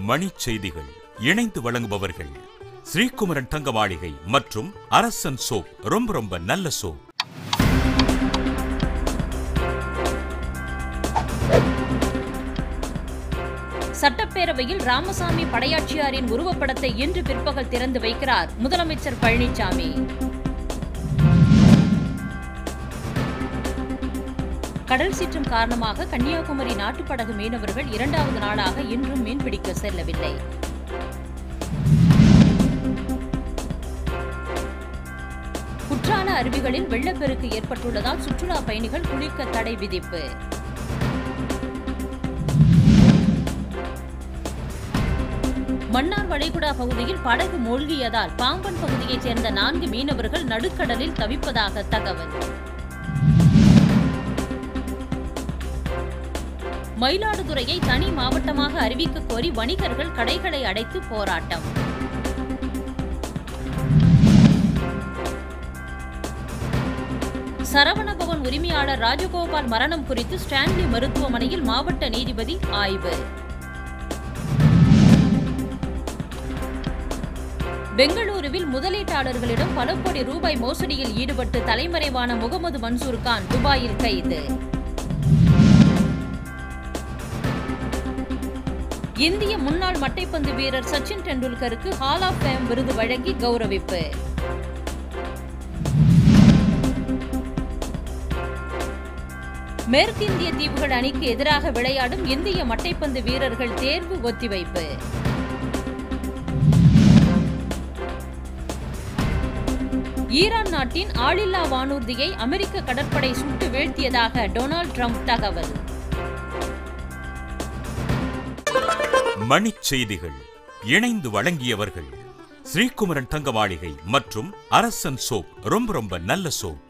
மணிச் செய்திகள் இணைந்து வழங்குபவர்கள் ஸ்ரீகுமரன் தங்க மாளிகை மற்றும் அரசன் சோப் ரொம்ப ரொம்ப நல்ல சோப் சட்டப்பேரவையில் ராமசாமி படையாட்சியாரின் உருவப்படத்தை இன்று பிற்பகல் திறந்து வைக்கிறார் முதலமைச்சர் பழனிசாமி கடல் சீற்றம் காரணமாக கன்னியாகுமரி நாட்டுப்படகு மீனவர்கள் இரண்டாவது நாளாக இன்றும் மீன்பிடிக்க செல்லவில்லை குற்றால அருவிகளில் வெள்ளப்பெருக்கு ஏற்பட்டுள்ளதால் சுற்றுலா பயணிகள் குளிக்க தடை விதிப்பு மன்னார் வளைகுடா பகுதியில் படகு மூழ்கியதால் பாம்பன் பகுதியைச் சேர்ந்த நான்கு மீனவர்கள் நடுக்கடலில் தவிப்பதாக தகவல் மயிலாடுதுறையை தனி மாவட்டமாக அறிவிக்க கோரி வணிகர்கள் கடைகளை அடைத்து போராட்டம் சரவணபவன் உரிமையாளர் ராஜகோபால் மரணம் குறித்து ஸ்டான்லி மருத்துவமனையில் மாவட்ட நீதிபதி ஆய்வு பெங்களூருவில் முதலீட்டாளர்களிடம் பல கோடி ரூபாய் மோசடியில் ஈடுபட்டு தலைமறைவான முகமது மன்சூர் கான் துபாயில் கைது இந்திய முன்னாள் மட்டைப்பந்து வீரர் சச்சின் டெண்டுல்கருக்கு ஹால் ஆஃப் ஃபேம் விருது வழங்கி கௌரவிப்பு மேற்கிந்திய தீவுகள் அணிக்கு எதிராக விளையாடும் இந்திய மட்டைப்பந்து வீரர்கள் தேர்வு ஒத்திவைப்பு ஈரான் நாட்டின் ஆளில்லா வானூர்தியை அமெரிக்க கடற்படை சுட்டு வீழ்த்தியதாக டொனால்ட் ட்ரம்ப் தகவல் மணிச் செய்திகள் இணைந்து வழங்கியவர்கள் ஸ்ரீகுமரன் தங்க மாளிகை மற்றும் அரசன் சோப் ரொம்ப ரொம்ப நல்ல சோப்